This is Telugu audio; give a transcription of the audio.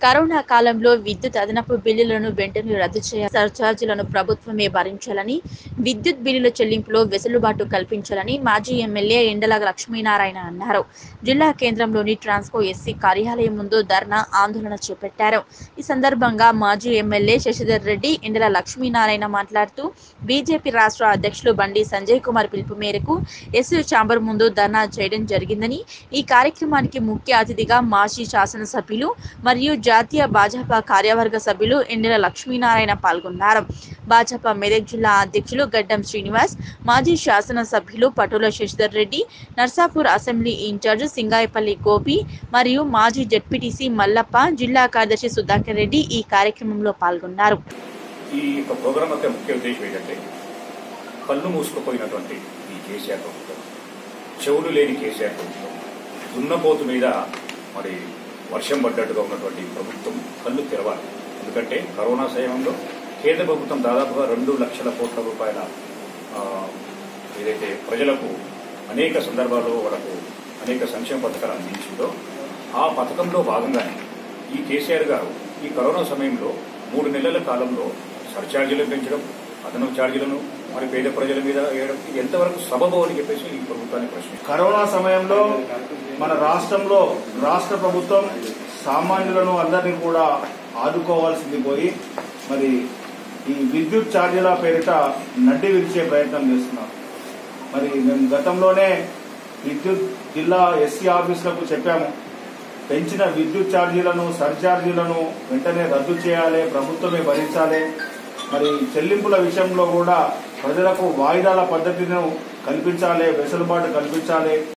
కరోనా కాలంలో విద్యుత్ అదనపు బిల్లులను వెంటనే రద్దు చేయాలి సర్ఛార్జీలను ప్రభుత్వమే భరించాలని విద్యుత్ బిల్లుల చెల్లింపులో వెసులుబాటు కల్పించాలని మాజీ ఎమ్మెల్యే ఎండల లక్ష్మీనారాయణ అన్నారు జిల్లా కేంద్రంలోని ట్రాన్స్కో ఎస్సీ కార్యాలయం ముందు ధర్నా ఆందోళన చేపట్టారు ఈ సందర్భంగా మాజీ ఎమ్మెల్యే శశిధర్ రెడ్డి ఎండల లక్ష్మీనారాయణ మాట్లాడుతూ బీజేపీ రాష్ట్ర అధ్యక్షులు బండి సంజయ్ కుమార్ పిలుపు మేరకు ఎస్సీ ఛాంబర్ ముందు ధర్నా చేయడం జరిగిందని ఈ కార్యక్రమానికి ముఖ్య అతిథిగా మాజీ శాసనసభ్యులు మరియు జాతీయ భాజపా కార్యవర్గ సభ్యులు ఎండెల లక్ష్మీనారాయణ పాల్గొన్నారు భాజపా మెదక్ జిల్లా అధ్యక్షులు గడ్డం శ్రీనివాస్ మాజీ శాసనసభ్యులు పటోల శశిధర్ రెడ్డి నర్సాపూర్ అసెంబ్లీ ఇన్ఛార్జ్ సింగాయపల్లి గోపి మరియు మాజీ జడ్పీటీసీ మల్లప్ప జిల్లా కార్యదర్శి సుధాకర్ రెడ్డి ఈ కార్యక్రమంలో పాల్గొన్నారు ఈ యొక్క ప్రోగ్రాం యొక్క ముఖ్య ఉద్దేశం ఏంటంటే కళ్ళు మూసుకుపోయినటువంటి ఈ కేసీఆర్ ప్రభుత్వం చెవులు లేని కేసీఆర్ ప్రభుత్వం దున్నపోతు మీద మరి వర్షం పడ్డట్టుగా ఉన్నటువంటి ప్రభుత్వం కళ్ళు తెరవాలి ఎందుకంటే కరోనా సమయంలో కేంద్ర ప్రభుత్వం దాదాపుగా రెండు లక్షల కోట్ల రూపాయల ఆ, ఏదైతే ప్రజలకు అనేక సందర్భాల్లో వాళ్ళకు అనేక సంక్షేమ పథకాలు అందించిందో ఆ పథకంలో భాగంగానే ఈ కేసీఆర్ గారు ఈ కరోనా సమయంలో మూడు నెలల కాలంలో సర్ఛార్జీలు పెంచడం అదనపు ఛార్జీలను మరి పేద ప్రజల మీద వేయడం ఇది ఎంతవరకు సబబు అని చెప్పేసి ఈ ప్రభుత్వాన్ని ప్రశ్నిస్తారు కరోనా సమయంలో మన రాష్ట్రంలో రాష్ట్ర ప్రభుత్వం సామాన్యులను అందరినీ కూడా ఆదుకోవాల్సింది పోయి మరి ఈ విద్యుత్ ఛార్జీల పేరిట నడ్డి విరిచే ప్రయత్నం చేస్తున్నాం మరి మేము గతంలోనే విద్యుత్ జిల్లా ఎస్సీ ఆఫీసులకు చెప్పాము పెంచిన విద్యుత్ ఛార్జీలను సర్ఛార్జీలను వెంటనే రద్దు చేయాలి ప్రభుత్వమే భరించాలి మరి చెల్లింపుల విషయంలో కూడా ప్రజలకు వాయిదాల పద్ధతిను కల్పించాలి వెసులుబాటు కల్పించాలి